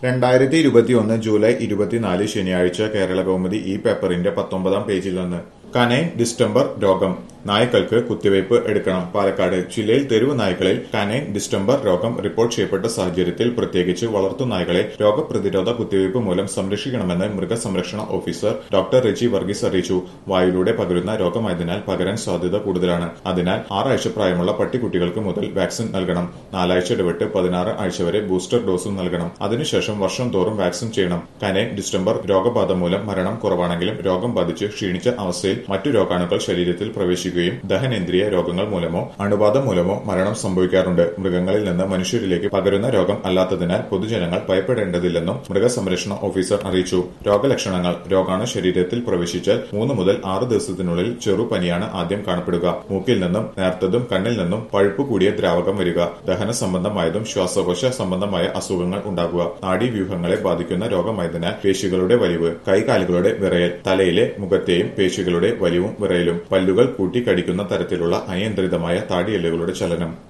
രണ്ടായിരത്തി ഇരുപത്തിയൊന്ന് ജൂലൈ ഇരുപത്തിനാല് ശനിയാഴ്ച കേരള കൗമുദി ഈ പേപ്പറിന്റെ പത്തൊമ്പതാം പേജിൽ നിന്ന് കനൈൻ ഡിസ്റ്റംബർ രോഗം നായ്ക്കൾക്ക് കുത്തിവയ്പ് എടുക്കണം പാലക്കാട് ജില്ലയിൽ തെരുവ് നായ്ക്കളിൽ കനൈൻ ഡിസ്റ്റംബർ രോഗം റിപ്പോർട്ട് ചെയ്യപ്പെട്ട സാഹചര്യത്തിൽ പ്രത്യേകിച്ച് വളർത്തു നായ്ക്കളെ രോഗപ്രതിരോധ കുത്തിവയ്പ് മൂലം സംരക്ഷിക്കണമെന്ന് മൃഗസംരക്ഷണ ഓഫീസർ ഡോക്ടർ റെജി വർഗീസ് അറിയിച്ചു വായിലൂടെ പകരുന്ന രോഗമായതിനാൽ പകരാൻ സാധ്യത കൂടുതലാണ് അതിനാൽ ആറാഴ്ച പ്രായമുള്ള പട്ടിക്കുട്ടികൾക്ക് മുതൽ വാക്സിൻ നൽകണം നാലാഴ്ച ഇടവിട്ട് പതിനാറ് ആഴ്ച വരെ ബൂസ്റ്റർ ഡോസും നൽകണം അതിനുശേഷം വർഷം തോറും വാക്സിൻ ചെയ്യണം കനൈൻ ഡിസ്റ്റംബർ രോഗബാധ മൂലം മരണം കുറവാണെങ്കിലും രോഗം ബാധിച്ച് ക്ഷീണിച്ച അവസ്ഥയിൽ മറ്റു രോഗാണുക്കൾ ശരീരത്തിൽ പ്രവേശിക്കുകയും ദഹനേന്ദ്രിയ രോഗങ്ങൾ മൂലമോ അണുബാധ മൂലമോ മരണം സംഭവിക്കാറുണ്ട് മൃഗങ്ങളിൽ നിന്ന് മനുഷ്യരിലേക്ക് പകരുന്ന രോഗം അല്ലാത്തതിനാൽ പൊതുജനങ്ങൾ ഭയപ്പെടേണ്ടതില്ലെന്നും മൃഗസംരക്ഷണ ഓഫീസർ അറിയിച്ചു രോഗലക്ഷണങ്ങൾ രോഗാണു ശരീരത്തിൽ പ്രവേശിച്ചാൽ മൂന്ന് മുതൽ ആറ് ദിവസത്തിനുള്ളിൽ ചെറുപനിയാണ് ആദ്യം കാണപ്പെടുക മൂക്കിൽ നിന്നും നേർത്തതും കണ്ണിൽ നിന്നും പഴുപ്പ് കൂടിയ ദ്രാവകം വരിക ദഹന സംബന്ധമായതും ശ്വാസകോശ സംബന്ധമായ അസുഖങ്ങൾ ഉണ്ടാകുക നാഡീവ്യൂഹങ്ങളെ ബാധിക്കുന്ന രോഗമായതിനാൽ പേശികളുടെ വലിവ് കൈകാലുകളുടെ വിറയൽ തലയിലെ മുഖത്തെയും പേശികളുടെ വലിവും വിറയലും പല്ലുകൾ കൂട്ടിക്കടിക്കുന്ന തരത്തിലുള്ള അനിയന്ത്രിതമായ താടിയെല്ലുകളുടെ ചലനം